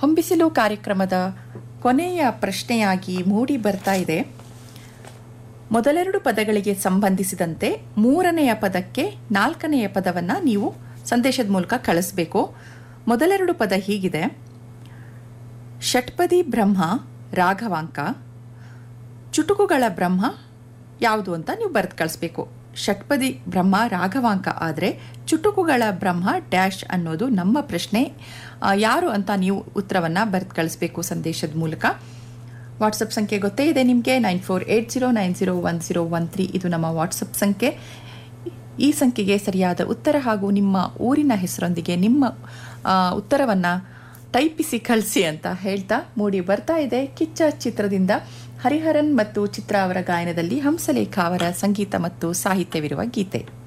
ಹೊಂಬಿಸಿಲು ಕಾರ್ಯಕ್ರಮದ ಕೊನೆಯ ಪ್ರಶ್ನೆಯಾಗಿ ಮೂಡಿ ಬರ್ತಾ ಇದೆ ಮೊದಲೆರಡು ಪದಗಳಿಗೆ ಸಂಬಂಧಿಸಿದಂತೆ ಮೂರನೆಯ ಪದಕ್ಕೆ ನಾಲ್ಕನೆಯ ಪದವನ್ನು ನೀವು ಸಂದೇಶದ ಮೂಲಕ ಕಳಿಸ್ಬೇಕು ಮೊದಲೆರಡು ಪದ ಹೀಗಿದೆ ಷಟ್ಪದಿ ಬ್ರಹ್ಮ ರಾಘವಾಂಕ ಚುಟುಕುಗಳ ಬ್ರಹ್ಮ ಯಾವುದು ಅಂತ ನೀವು ಬರೆದು ಕಳಿಸ್ಬೇಕು ಷಟ್ಪದಿ ಬ್ರಹ್ಮ ರಾಘವಾಂಕ ಆದರೆ ಚುಟುಕುಗಳ ಬ್ರಹ್ಮ ಡ್ಯಾಶ್ ಅನ್ನೋದು ನಮ್ಮ ಪ್ರಶ್ನೆ ಆ, ಯಾರು ಅಂತ ನೀವು ಉತ್ತರವನ್ನು ಬರೆದು ಕಳಿಸ್ಬೇಕು ಸಂದೇಶದ ಮೂಲಕ ವಾಟ್ಸಪ್ ಸಂಖ್ಯೆ ಗೊತ್ತೇ ಇದೆ ನಿಮಗೆ nine four eight zero nine zero one zero one three ಇದು ನಮ್ಮ ವಾಟ್ಸಪ್ ಸಂಖ್ಯೆ ಈ ಸಂಖ್ಯೆಗೆ ಸರಿಯಾದ ಉತ್ತರ ಹಾಗೂ ನಿಮ್ಮ ಊರಿನ ಹೆಸರೊಂದಿಗೆ ನಿಮ್ಮ ಉತ್ತರವನ್ನು ಟೈಪಿಸಿ ಕಳಿಸಿ ಅಂತ ಹೇಳ್ತಾ ಮೂಡಿ ಬರ್ತಾ ಇದೆ ಕಿಚ್ಚ ಚಿತ್ರದಿಂದ ಹರಿಹರನ್ ಮತ್ತು ಚಿತ್ರ ಅವರ ಗಾಯನದಲ್ಲಿ ಹಂಸಲೇಖ ಅವರ ಸಂಗೀತ ಮತ್ತು ಸಾಹಿತ್ಯವಿರುವ ಗೀತೆ